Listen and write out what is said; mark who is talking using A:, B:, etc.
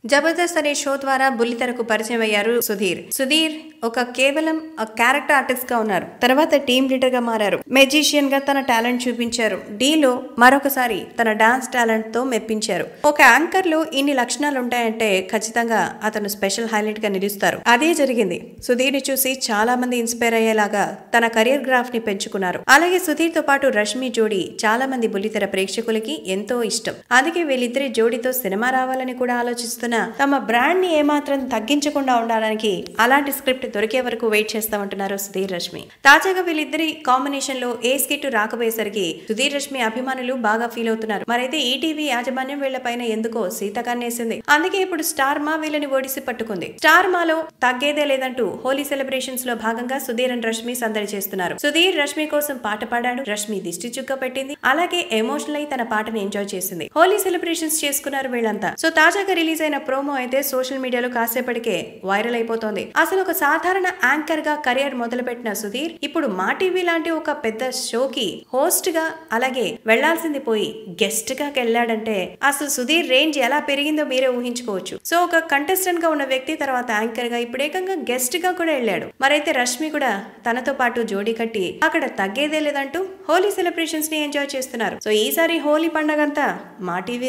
A: జబర్దస్త్ అనే షో ద్వారా బుల్లితెరకు పరిచయం అయ్యారు సుధీర్ సుధీర్ ఒక కేవలం క్యారెక్టర్ ఆర్టిస్ట్ గా ఉన్నారు తర్వాత టీమ్ లీడర్ గా మారారు మెజిషియన్ గా తన టాలెంట్ చూపించారు డీలో మరొకసారి తన డాన్స్ టాలెంట్ తో మెప్పించారు ఒక యాంకర్ లో ఇన్ని లక్షణాలు ఉంటాయంటే ఖచ్చితంగా అతను స్పెషల్ హైలైట్ గా నిలుస్తారు అదే జరిగింది సుధీర్ ని చూసి చాలా మంది ఇన్స్పైర్ అయ్యేలాగా తన కెరియర్ గ్రాఫ్ ని పెంచుకున్నారు అలాగే సుధీర్ తో పాటు రష్మి జోడీ చాలా మంది బుల్లితెర ప్రేక్షకులకి ఎంతో ఇష్టం అందుకే వీళ్ళిద్దరి జోడీతో సినిమా రావాలని కూడా ఆలోచిస్తున్న తమ బ్రాండ్ ని ఏమాత్రం తగ్గించకుండా ఉండడానికి అలాంటి స్క్రిప్ట్ దొరికే వరకు వెయిట్ చేస్తామంటున్నారు సుధీర్ రష్మి తాజాగా వీళ్ళిద్దరి కాంబినేషన్ లో ఏ స్కిట్ రాకపోయేసరికి సుధీర్ రష్మి అభిమానులు బాగా ఫీల్ అవుతున్నారు మరైతే ఈటీవీ యాజమాన్యం వీళ్లపైన ఎందుకో సీతకన్నేసింది అందుకే ఇప్పుడు స్టార్ మా వీళ్ళని ఓడిసి పట్టుకుంది స్టార్ మాలో తగ్గేదే లేదంటూ హోలీ సెలబ్రేషన్స్ లో భాగంగా సుధీర్ అండ్ రష్మి సందడి చేస్తున్నారు సుధీర్ రష్మి కోసం పాట పాడాడు రష్మి దిష్టి చుక్క పెట్టింది అలాగే ఎమోషనల్ అయి తన పాటని ఎంజాయ్ చేసింది హోలీ సెలబ్రేషన్స్ చేసుకున్నారు వీళ్ళంతా సో తాజాగా రిలీజ్ అయిన ప్రోమో అయితే సోషల్ మీడియాలో కాసేపటికే వైరల్ అయిపోతోంది అసలు ఒక సాధారణ యాంకర్ గా కెరియర్ మొదలుపెట్టిన సుధీర్ ఇప్పుడు మా టీవీ లాంటి ఒక పెద్ద షోకి హోస్ట్ గా అలాగే వెళ్లాల్సింది పోయి గెస్ట్ గా వెళ్ళాడంటే అసలు సుధీర్ రేంజ్ ఎలా పెరిగిందో మీరే ఊహించుకోవచ్చు సో ఒక కంటెస్టెంట్ గా ఉన్న వ్యక్తి తర్వాత యాంకర్ గా ఇప్పుడు ఏకంగా గెస్ట్ గా కూడా వెళ్ళాడు మరైతే రష్మి కూడా తనతో పాటు జోడీ కట్టి అక్కడ తగ్గేదే లేదంటూ హోలీ సెలబ్రేషన్స్ ని ఎంజాయ్ చేస్తున్నారు సో ఈసారి హోలీ పండగంతా మా టీవీ